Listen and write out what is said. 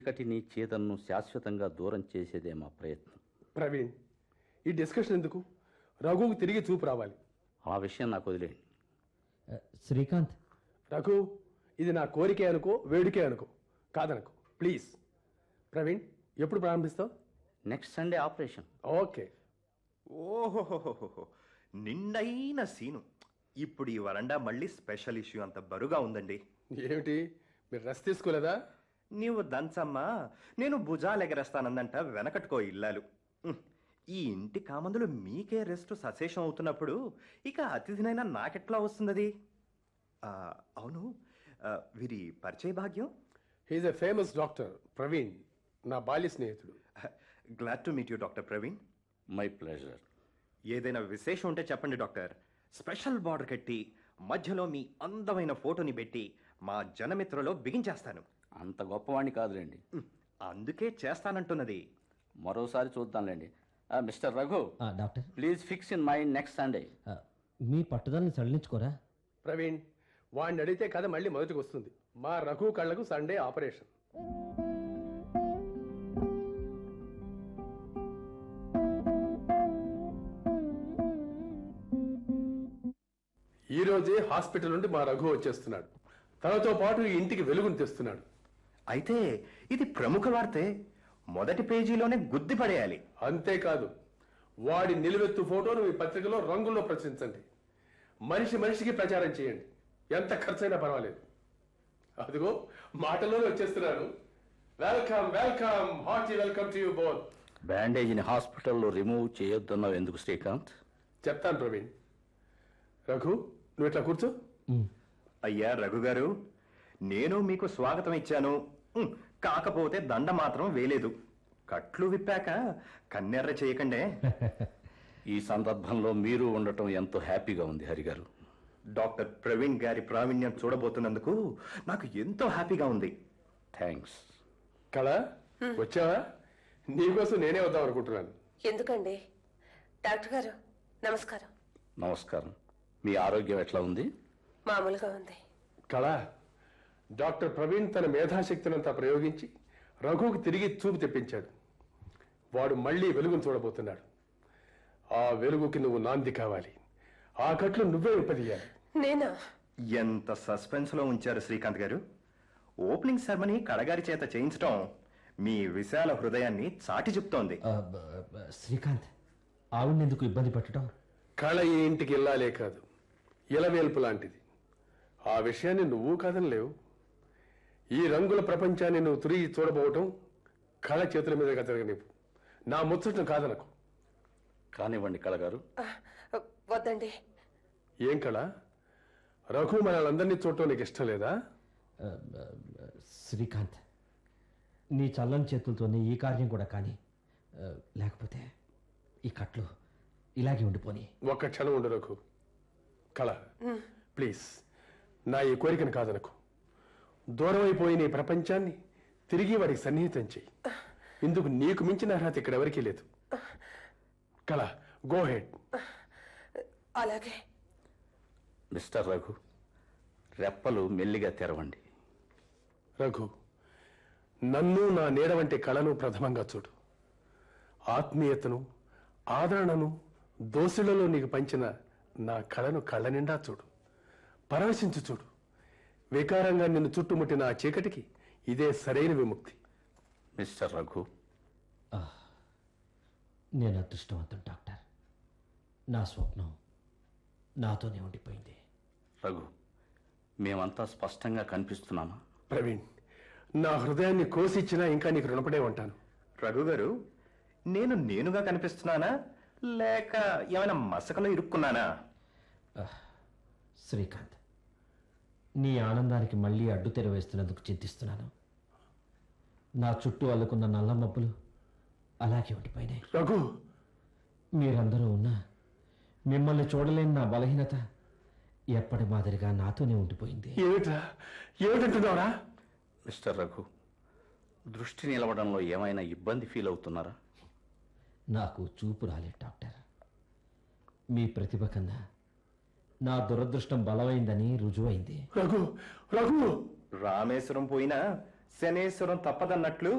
చీకటిని చీదలను శాశ్వతంగా దూరం చేసేదే మా ప్రయత్నం ప్రవీణ్ ఈ డిస్కషన్ ఎందుకు రఘువుకు తిరిగి చూపు రావాలి ఆ విషయం నాకు వదిలేయండి ఆ, శ్రీకాంత్ రఘు ఇది నా కోరికే అనుకో వేడికే అనుకో కాదనుకో ప్లీజ్ ప్రవీణ్ ఎప్పుడు ప్రారంభిస్తావు నెక్స్ట్ సండే ఆపరేషన్ ఓకే ఓహోహోహోహో నిండైన సీను ఇప్పుడు ఈ వరండా మళ్ళీ స్పెషల్ ఇష్యూ అంత బరుగా ఉందండి ఏమిటి మీరు రెస్ట్ తీసుకోలేదా నీవు దంచమ్మా నేను భుజాలు ఎగరేస్తానందంట వెనకట్టుకో ఇల్లాలు ఉహ్, ఈ ఇంటి కామందులు మీకే రెస్ట్ సశేషం అవుతున్నప్పుడు ఇక అతిథినైనా నాకెట్లా వస్తున్నది ఆ, అవును ఆ, వీరి పరిచయ భాగ్యం he is a famous doctor Praveen నా బాల్య స్నేహితుడు glad to meet you doctor Praveen my pleasure ఏదైనా విశేషం ఉంటే చెప్పండి డాక్టర్ స్పెషల్ బార్డర్ కట్టి మధ్యలో మీ అందమైన ఫోటోని పెట్టి మా జనమిత్రలో బిగించేస్తాను అంత గొప్పవాణ్ణి కాదులేండి ఉహ్, అందుకే చేస్తానంటున్నది మరోసారి చూద్దాంలేండి ఆ, మిస్టర్ రఘు ఆ, doctor please fix in mind next Sunday ఆ, మీ పట్టుదలని సడలించుకోరా ప్రవీణ్ వాడిని అడిగితే కథ మళ్ళీ మొదటికి వస్తుంది మా రఘు కళ్ళకు సండే ఆపరేషన్ ఈ రోజే హాస్పిటల్ నుండి మా రఘు వచ్చేస్తున్నాడు తనతో పాటు ఈ ఇంటికి వెలుగును తెస్తున్నాడు అయితే ఇది ప్రముఖ వార్తే మొదటి పేజీలోనే గుద్ది పడేయాలి అంతేకాదు వాడి నిలువెత్తు ఫోటోను మీ పత్రికలో రంగుల్లో ప్రచురించండి మనిషి మనిషికి ప్రచారం చేయండి ఎంత ఖర్చైనా పర్వాలేదు అదిగో మాటలోనే వచ్చేస్తున్నాను welcome welcome hearty welcome to you both బ్యాండేజ్ని హాస్పిటల్లో రిమూవ్ చేయొద్దన్నావు ఎందుకు శ్రీకాంత్ చెప్తాను ప్రవీణ్ రఘు నువ్వు ఇట్లా కూర్చో ఉమ్, అయ్యా రఘు గారు నేను మీకు స్వాగతం ఇచ్చాను ఉహ్, కాకపోతే దండ మాత్రం వేలేదు కట్లు విప్పాక కన్నెర్ర చేయకండే ఈ సందర్భంలో మీరు ఉండటం ఎంతో హ్యాపీగా ఉంది హరిగారు డాక్టర్ ప్రవీణ్ గారి ప్రావీణ్యం చూడబోతున్నందుకు నాకు ఎంతో హ్యాపీగా ఉంది థ్యాంక్స్ కళ వచ్చావా నీకోసం నేనే వద్దాం అనుకుంటున్నాను ఎందుకండి డాక్టర్ గారు నమస్కారం నమస్కారం మీ ఆరోగ్యం ఎట్లా ఉంది మామూలుగా ఉంది కళ డాక్టర్ ప్రవీణ్ తన మేధాశక్తినంతా ప్రయోగించి రఘువుకి తిరిగి చూపు తెప్పించాడు వాడు మళ్ళీ వెలుగును చూడబోతున్నాడు ఆ వెలుగుకి నువ్వు నాంది కావాలి ఆ కట్లు నువ్వే విప్పదీయాలి నేనా ఎంత సస్పెన్స్ లో ఉంచారు శ్రీకాంత్ గారు ఓపెనింగ్ సెరమనీ కడగారి చేత చేయించడం మీ విశాల హృదయాన్ని చాటి చెప్తోంది ఆ, బ- బ- శ్రీకాంత్ ఆవిడని ఎందుకు ఇబ్బంది పెట్టడం కళ ఈ ఇంటికి ఇల్లాలే కాదు ఇలవేల్పు లాంటిది ఆ విషయాన్ని నువ్వు కాదనలేవు ఈ రంగుల ప్రపంచాన్ని నువ్వు తిరిగి చూడబోవటం కళ చేతుల మీదుగా జరగనివ్వు నా ముచ్చటం కాదనకు కానివ్వండి కళగారు ఆ, వద్దండి ఏం కళ రఘు మనల్ని చూడటం నీకు ఇష్టం లేదా ఆ, బ- బ- శ్రీకాంత్ నీ చల్లని చేతులతోనే ఈ కార్యం కూడా కానీ ఆ, లేకపోతే ఈ కట్లు ఇలాగే ఉండిపోని ఒక్క క్షణం ఉండు రఘు కళ ప్లీజ్ నా ఈ కోరికను కాదనకు దూరం అయిపోయిన ఈ ప్రపంచాన్ని తిరిగి వాడికి సన్నిహితం చెయ్యి ఇందుకు నీకు మించిన అర్హత ఇక్కడ ఎవరికీ లేదు కళ గో హెడ్ అలాగే మిస్టర్ రఘు రెప్పలు మెల్లిగా తెరవండి రఘు నన్ను నా నీడ వంటి కళను ప్రథమంగా చూడు ఆత్మీయతను ఆదరణను దోసులలో నీకు పంచిన నా కళను కళ్ళ నిండా చూడు పరవశించు చూడు వికారంగా నిన్ను చుట్టుముట్టిన ఆ చీకటికి ఇదే సరైన విముక్తి మిస్టర్ రఘు నేను అదృష్టవంతుడు డాక్టర్ నా స్వప్నం నాతోనే ఉండిపోయింది రఘు మేమంతా స్పష్టంగా కనిపిస్తున్నామా ప్రవీణ్ నా హృదయాన్ని కోసిచ్చినా ఇంకా నీకు రుణపడే ఉంటాను రఘు గారు నేను నేనుగా కనిపిస్తున్నానా లేక ఏమైనా మసకలో ఇరుక్కున్నానా శ్రీకాంత్ నీ ఆనందానికి మళ్ళీ అడ్డు తెర వేస్తున్నందుకు చింతిస్తున్నాను నా చుట్టూ అల్లుకున్న నల్ల మబ్బులు అలాగే ఉండిపోయినాయి రఘు మీరందరూ ఉన్నా మిమ్మల్ని చూడలేని నా బలహీనత ఎప్పటి మాదిరిగా నాతోనే ఉండిపోయింది ఏమిట్రా ఏమిటంటున్నావురా మిస్టర్ రఘు దృష్టి నిలవడంలో ఏమైనా ఇబ్బంది ఫీల్ అవుతున్నారా నాకు చూపు రాలేదు డాక్టర్ మీ ప్రతిభ కన్నా నా దురదృష్టం బలమైందని రుజువైంది రఘు రఘు రామేశ్వరం పోయినా శనేశ్వరం తప్పదన్నట్లు